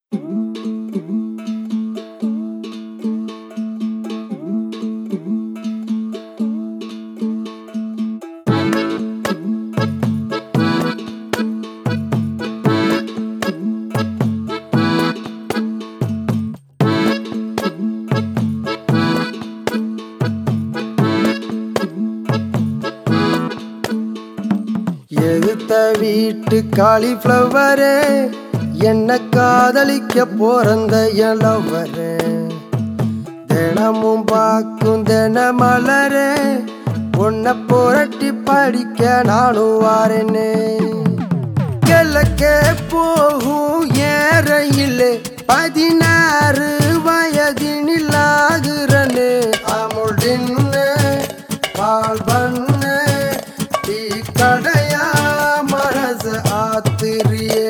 வீட்டு காலிஃப்ளவரே என்ன காதலிக்க போறந்த இளவரே தினமும் பார்க்கும் தின மலரே உன்னை புரட்டி படிக்க நானும் வாரேனே கிழக்கே போகும் ஏறையிலே பதினாறு வயதினில் ஆகுறனே அமுடின்னு பால் பண்ணு டீ கடையா மனசு ஆத்திரியே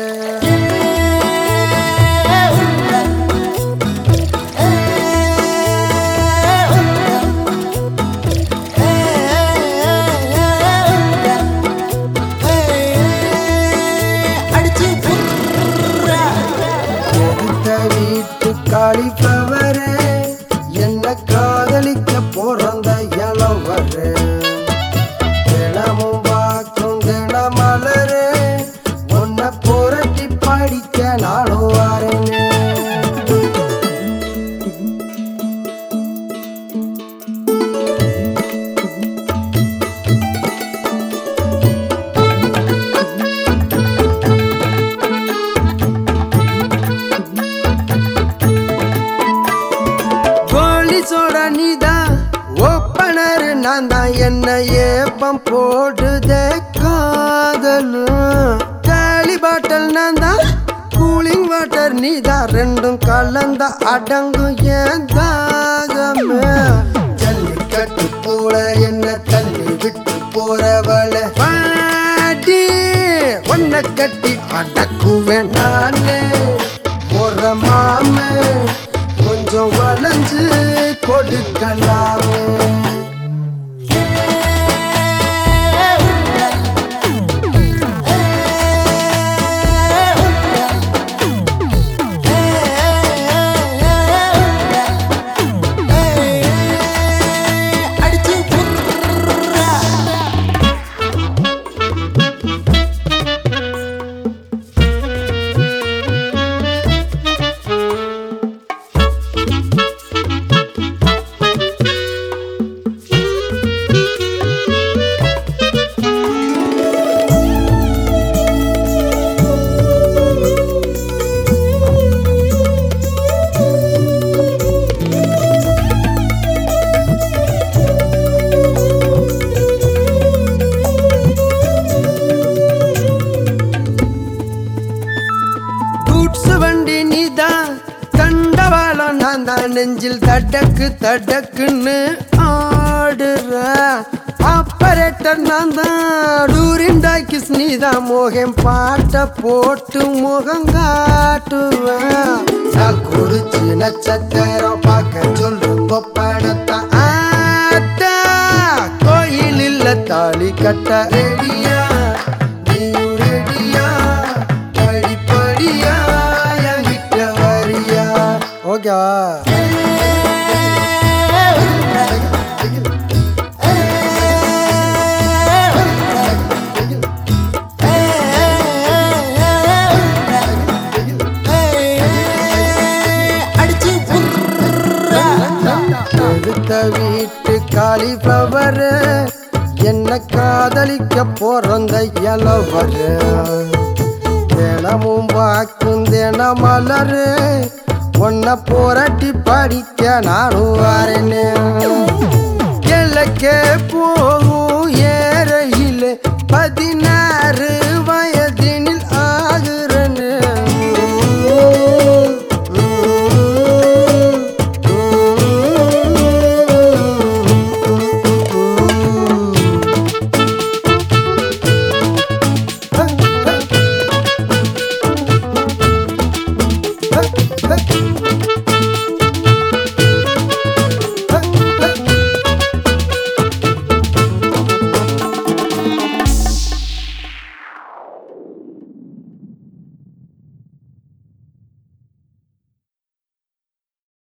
எடுத்த வீட்டு காலிஃப்ளவரே என்ன காதலிக்க பிறந்த இளவரே தினமும் பார்க்கும் தினமலரே உன்னை புரட்டி படிக்க நானும் வரேனே போலீஸோட நீதான் ஒப்பனர் நான் தான் என்ன ஏப்பம் போடுதே காதலும் காலி பாட்டல் நான் தான் கூலிங் வாட்டர் நீதான் ரெண்டும் கலந்த அடங்கும் ஏன் தாகமே ஜல்லிக்கட்டு போல என்ன தள்ளி விட்டு போறவள பாட்டி உன்னை கட்டி அடக்குவேன் நானே போற மாமே கொஞ்சம் வளைஞ்சு கொடுக்கலாமே கூட்ஸ் வண்டி நீதான் தண்டவாளம் நான் தான் நெஞ்சில் தடக்கு தடக்குன்னு ஆடுற ஆப்பரேட்டர் நான் தான் டூரின் டாக்கிஸ் நீதான் மோகம் பாட்ட போட்டு முகம் காட்டுவேன் நான் குறிச்சு நட்சத்திரம் பார்க்க சொல்லுங்க படத்தை ஆட்டா கோயில் இல்ல தாலி கட்ட ரெடியா நீயும் ரெடியா படிப்படியா என் கிட்ட வரியா ஓகேவா எடுத்த வீட்டு காலிஃப்ளவர் என்ன காதலிக்க பிறந்த இளவர் தினமும் பார்க்கும் தின மலரு உன்னை புரட்டி படிக்க நானும் வரேனே கிழக்கே போகும் ஏறையில் பதின